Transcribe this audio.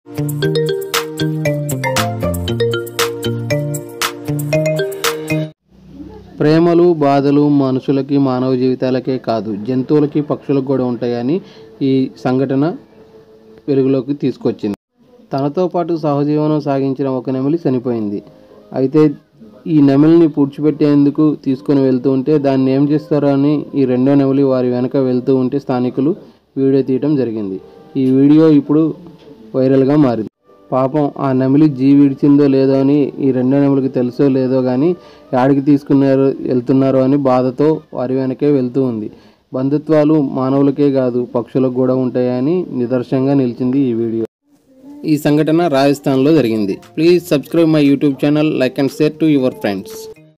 ప్రేమలు బాధలు మనుషులకి మానవ జీవితాలకే కాదు జంతువులకి పక్షులకు కూడా ఉంటాయని ఈ సంఘటన వెలుగులోకి తీసుకొచ్చింది తనతో పాటు సహజీవనం సాగించిన ఒక నెమలి చనిపోయింది అయితే ఈ నెమలిని పూడ్చిపెట్టేందుకు తీసుకొని వెళ్తూ ఉంటే దాన్ని ఏం చేస్తారో అని ఈ రెండో నెమలి వారి వెనక వెళ్తూ ఉంటే స్థానికులు వీడియో తీయడం జరిగింది ఈ వీడియో ఇప్పుడు వైరల్గా మారింది పాపం ఆ నెమలి జీవి విడిచిందో లేదో అని ఈ రెండో నెమలికి తెలుసో లేదో కానీ యాడికి తీసుకున్నారు వెళ్తున్నారో అని బాధతో వారి వెనకే వెళ్తూ ఉంది బంధుత్వాలు మానవులకే కాదు పక్షులకు కూడా ఉంటాయని నిదర్శనంగా నిలిచింది ఈ వీడియో ఈ సంఘటన రాజస్థాన్లో జరిగింది please subscribe my YouTube channel like and share to your friends